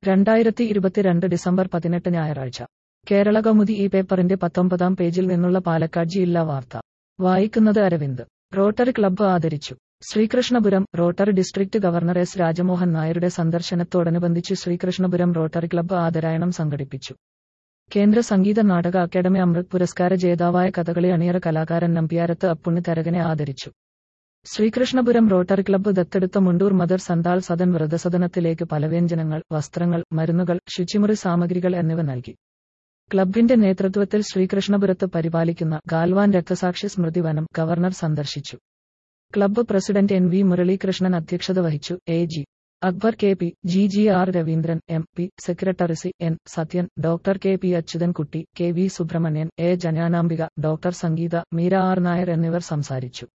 രണ്ടായിരത്തി ഇരുപത്തിരണ്ട് ഡിസംബർ പതിനെട്ട് ഞായറാഴ്ച കേരള കൗമുദി ഈ പേപ്പറിന്റെ പത്തൊമ്പതാം പേജിൽ നിന്നുള്ള പാലക്കാട് ജില്ലാ വാർത്ത വായിക്കുന്നത് അരവിന്ദ് റോട്ടറി ക്ലബ്ബ് ആദരിച്ചു Sreekrishnapuram rotary district governor S Rajamohan നായരുടെ സന്ദർശനത്തോടനുബന്ധിച്ച് ശ്രീകൃഷ്ണപുരം റോട്ടറി ക്ലബ്ബ് ആദരായണം സംഘടിപ്പിച്ചു കേന്ദ്ര സംഗീത നാടക അക്കാദമി അമൃത് പുരസ്കാര ജേതാവായ കഥകളി അണിയറ കലാകാരൻ നമ്പ്യാരത്ത് അപ്പുണ്ണി തരകനെ ആദരിച്ചു ശ്രീകൃഷ്ണപുരം റോട്ടറി ക്ലബ്ബ് ദത്തെടുത്ത മുണ്ടൂർ മദർ സന്താൾ സദൻ വ്രതസദനത്തിലേക്ക് പലവ്യഞ്ജനങ്ങൾ വസ്ത്രങ്ങൾ മരുന്നുകൾ ശുചിമുറി സാമഗ്രികൾ എന്നിവ നൽകി ക്ലബിന്റെ നേതൃത്വത്തിൽ ശ്രീകൃഷ്ണപുരത്ത് പരിപാലിക്കുന്ന ഗാൽവാൻ രക്തസാക്ഷി സ്മൃതി വനം ഗവർണർ സന്ദർശിച്ചു club president N V Muraleekrishnan അധ്യക്ഷത വഹിച്ചു A G Akbar K P G G R Raveendran M P secretary C N Sathyan doctor K P Achuthankutty K V Subrahmanian A Jananambika doctor Sangeetha Meera R Nair എന്നിവർ സംസാരിച്ചു